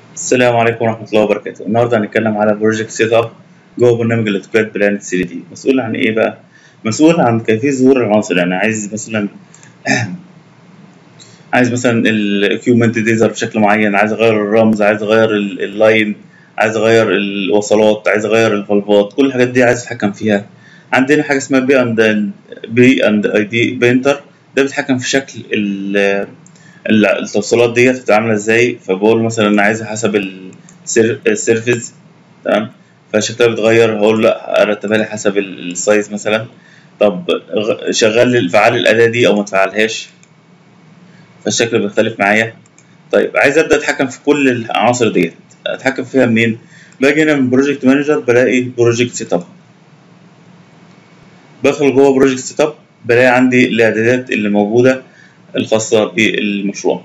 السلام عليكم ورحمة الله وبركاته النهاردة هنتكلم على بروجكت سيت اب جوه برنامج الاوتوكاد بلانت 3 دي مسؤول عن ايه بقى؟ مسؤول عن كيفية ظهور العناصر يعني عايز مثلا عايز مثلا الاكيومنت دي يظهر بشكل معين عايز اغير الرمز عايز اغير ال- اللاين عايز اغير الوصلات عايز اغير الفالفات كل الحاجات دي عايز اتحكم فيها عندنا حاجة اسمها بي اند بي اند اي دي بينتر ده بيتحكم في شكل ال ال- التوصيلات ديت بتبقى عامله ازاي فبقول مثلا انا عايزها حسب السير- السيرفيس تمام فشكلها بيتغير هقول لا ارتبها لي حسب ال- السايز مثلا طب غ- شغل لي فعل الاداه دي او ما تفعلهاش فالشكل بيختلف معايا طيب عايز ابدا اتحكم في كل العناصر ديت اتحكم فيها منين باجي هنا من بروجكت مانجر بلاقي بروجكت سيت اب بدخل جوه بروجكت سيت اب بلاقي عندي الاعدادات اللي موجوده الخاصه بالمشروع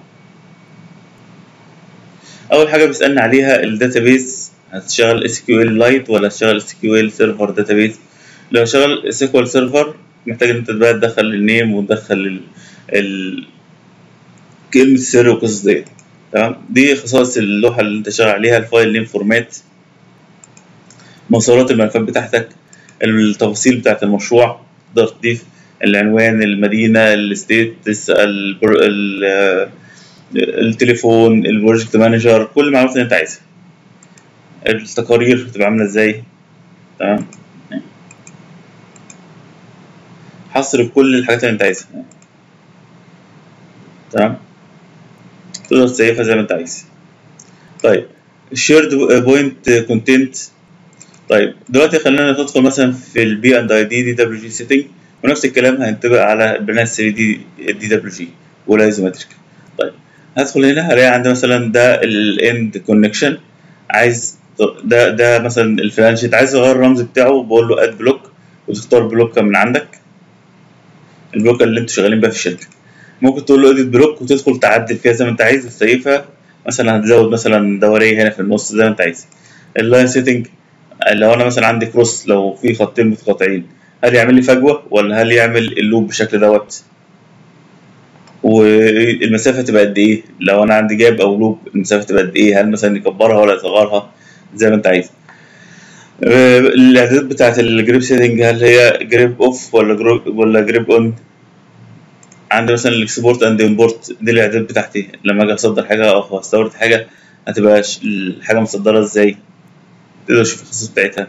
اول حاجه بيسالني عليها الداتابيز هتشتغل اس كيو ال لايت ولا هتشتغل اس كيو ال سيرفر داتابيز لو شغال سيكوال سيرفر محتاج ان انت بقى تدخل النيم وتدخل ال, ال... كلمه السر والقصص ديت تمام دي خصائص اللوحه اللي انت شغال عليها الفايل نيم فورمات مواصفات الملفات بتاعتك التفاصيل بتاعت المشروع تقدر تضيف العنوان المدينه الستيت البر... ال... التليفون البروجكت مانجر كل المعلومات اللي انت عايزها التقارير بتبقى عامله ازاي تمام حصر كل الحاجات اللي انت عايزها تمام تقدر تسيفها زي ما انت عايز طيب الشيرد بوينت كونتنت طيب دلوقتي خلينا ندخل مثلا في البي اند اي دي دي دبليو جي سيتنج ونفس الكلام هينطبق على برنامج 3 دي دي دبليو جي والايزومتريك طيب هدخل هنا هلاقي عندي مثلا ده الاند كونكشن عايز ده ده مثلا الفلان شيت عايز اغير الرمز بتاعه بقول له اد بلوك وتختار بلوكه من عندك البلوكه اللي انتوا شغالين بيها في الشركه ممكن تقول له اديت بلوك وتدخل تعدل فيها زي ما انت عايز وتسيفها مثلا هتزود مثلا دوريه هنا في النص زي ما انت عايز اللاين سيتنج لو انا مثلا عندي كروس لو في خطين متقاطعين هل يعمل لي فجوه ولا هل يعمل اللوب بالشكل دوت والمسافه تبقى قد ايه لو انا عندي جاب او لوب المسافه تبقى قد ايه هل مثلا يكبرها ولا يصغرها زي ما انت عايز الاعدادات بتاعت الجريب سيتنج هل هي جريب اوف ولا جروب ولا جريب اون عندي مثلا الاكسبورت اند امبورت دي الاعدادات بتاعتي لما اجي اصدر حاجه او استورد حاجه هتبقى الحاجه مصدره ازاي تقدر تشوف الخصائص بتاعتها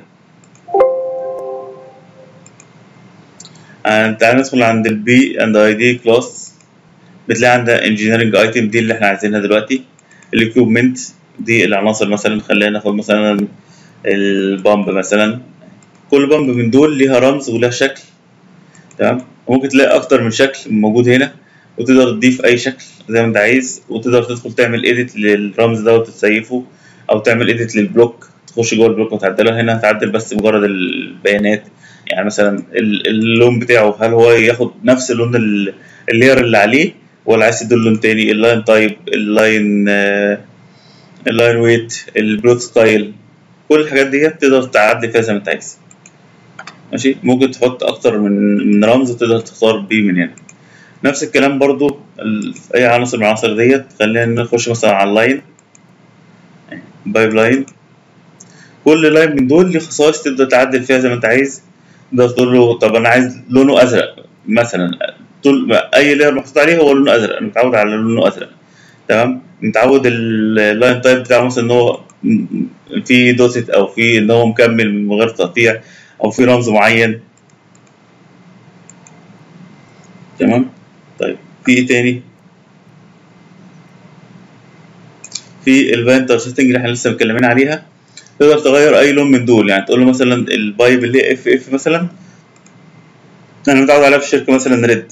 تعال ندخل عند البي اند اي دي كلاس بتلاقي عندها انجينيرنج ايتم دي اللي احنا عايزينها دلوقتي الاكيوبمنت دي العناصر مثلا خلينا ناخد مثلا البامب مثلا كل بامب من دول ليها رمز ولها شكل تمام ممكن تلاقي اكتر من شكل موجود هنا وتقدر تضيف اي شكل زي ما انت عايز وتقدر تدخل تعمل ايديت للرمز ده وتسيفه او تعمل ايديت للبلوك تخش جوه البلوك وتعدله هنا هتعدل بس مجرد البيانات يعني مثلا اللون بتاعه هل هو ياخد نفس اللون اللير اللي عليه ولا عايز تديله لون تاني اللاين تايب اللاين اللاين ويت البلوت ستايل كل الحاجات دي تقدر تعدل فيها زي ما انت عايز ماشي ممكن تحط اكتر من من رمز وتقدر تختار بيه من هنا نفس الكلام برضو اي عنصر من العناصر ديت خلينا نخش مثلا على اللاين بايب لاين كل لاين من دول ليه خصائص تقدر تعدل فيها زي ما انت عايز تقدر تقول له طب انا عايز لونه ازرق مثلا طول اي لير محطوط عليه هو لونه ازرق انا متعود على لونه ازرق تمام متعود اللاين تايب بتاعه مثلا ان هو في دوتت او في ان هو مكمل من غير تقطيع او في رمز معين تمام طيب في ايه تاني في الباينتر سيتنج اللي احنا لسه متكلمين عليها تقدر تغير اي لون من دول يعني تقول له مثلا البايب اللي هي اف اف مثلا انا متعود عليها في الشركه مثلا ريد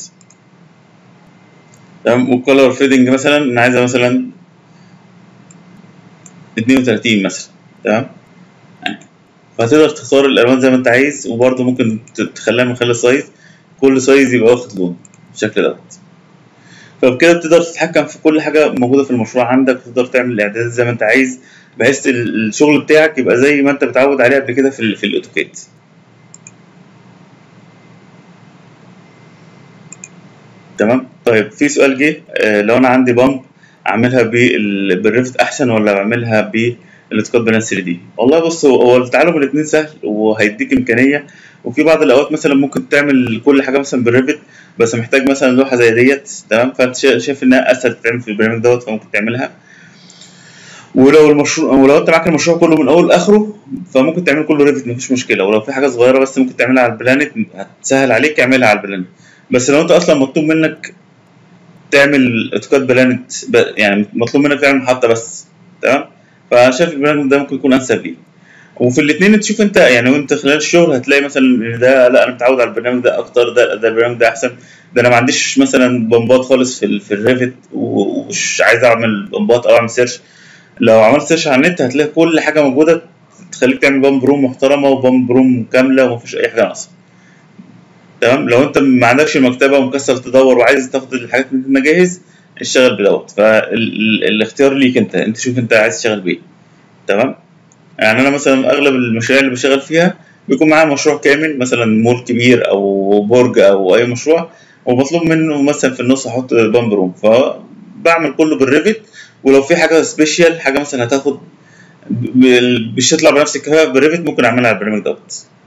تمام والكولر فيدنج مثلا انا عايزها مثلا 32 مثلا تمام فهتقدر تختار الالوان زي ما انت عايز وبرده ممكن تخليها من خلال سايز كل سايز يبقى واخد لون بالشكل دوت فبكده بتقدر تتحكم في كل حاجه موجوده في المشروع عندك تقدر تعمل الاعدادات زي ما انت عايز بحيث الشغل بتاعك يبقى زي ما انت متعود عليه قبل كده في في الاوتوكاد تمام طيب في سؤال جه آه لو انا عندي بامب اعملها بال- بالريفت احسن ولا اعملها بالاتقان بلان 3 دي والله بص هو هو التعلم الاثنين سهل وهيديك امكانيه وفي بعض الاوقات مثلا ممكن تعمل كل حاجه مثلا بالريفت بس محتاج مثلا لوحه زي ديت تمام فانت شا- شايف انها اسهل تتعمل في البرنامج دوت فممكن تعملها ولو المشروع ولو انت معاك المشروع كله من اول لاخره فممكن تعمل كله ريفت مفيش مشكله ولو في حاجه صغيره بس ممكن تعملها على البلانت هتسهل عليك اعملها على البلانت بس لو انت اصلا مطلوب منك تعمل اتقاد بلانت ب- يعني مطلوب منك تعمل محطه بس تمام فشايف البرنامج ده ممكن يكون انسب ليك وفي الاثنين تشوف انت يعني وانت خلال الشغل هتلاقي مثلا ان ده لا انا متعود على البرنامج ده اكتر ده ده البرنامج ده احسن ده انا ما عنديش مثلا بمبات خالص في ال- في الريفت و- ومش عايز اعمل بمبات او اعمل سيرش لو عملت سيرش على النت هتلاقي كل حاجه موجوده تخليك تعمل بامب روم محترمه وبامب روم كامله ومفيش اي حاجه ناقصه تمام لو انت ما عندكش مكتبه ومكسل تدور وعايز تاخد الحاجات من المجاهز اشتغل بدوت فالاختيار ليك انت انت شوف انت عايز تشتغل بايه تمام يعني انا مثلا اغلب المشاريع اللي بشتغل فيها بيكون معايا مشروع كامل مثلا مول كبير او برج او اي مشروع ومطلوب منه مثلا في النص احط بامب روم فبعمل كله بالريفت ولو في حاجه سبيشال حاجه مثلا هتاخد ب- مش هتطلع بنفس الكفاءه بالريفت ممكن اعملها على البرنامج دوت